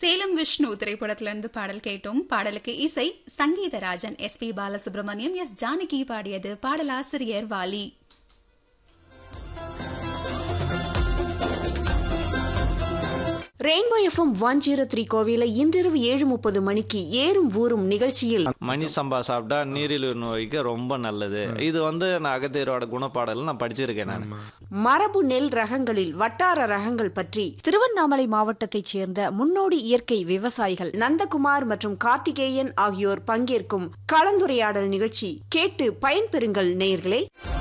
சேலம் விஷ்ணு திரைப்படத்திலிருந்து பாடல் கேட்டோம் பாடலுக்கு இசை Sangeetharajan S P Balasubrahmanyam S Janaki பாடியது பாடலாசிரியர் Vaali rainbow FM one zero three கோவில இன்றிரவு ஏழு முப்பது மணிக்கு ஏறும் ஊறும் நிகழ்ச்சியில் மணி சம்பா சாப்பிட்டா நீரிழிவு நோய்க்கு ரொம்ப நல்லது இது வந்து நான் அகத்தியரோட குணப்பாடல் நான் படிச்சிருக்கேன் நான் மரபு நெல் ரகங்களில் வட்டார ரகங்கள் பற்றி திருவண்ணாமலை மாவட்டத்தைச் சேர்ந்த முன்னோடி இயற்கை விவசாயிகள் நந்தகுமார் மற்றும் கார்த்திகேயன் ஆகியோர் பங்கேற்கும் கலந்துரையாடல் நிகழ்ச்சி கேட்டு பயன்பெறுங்கள் நேயர்களே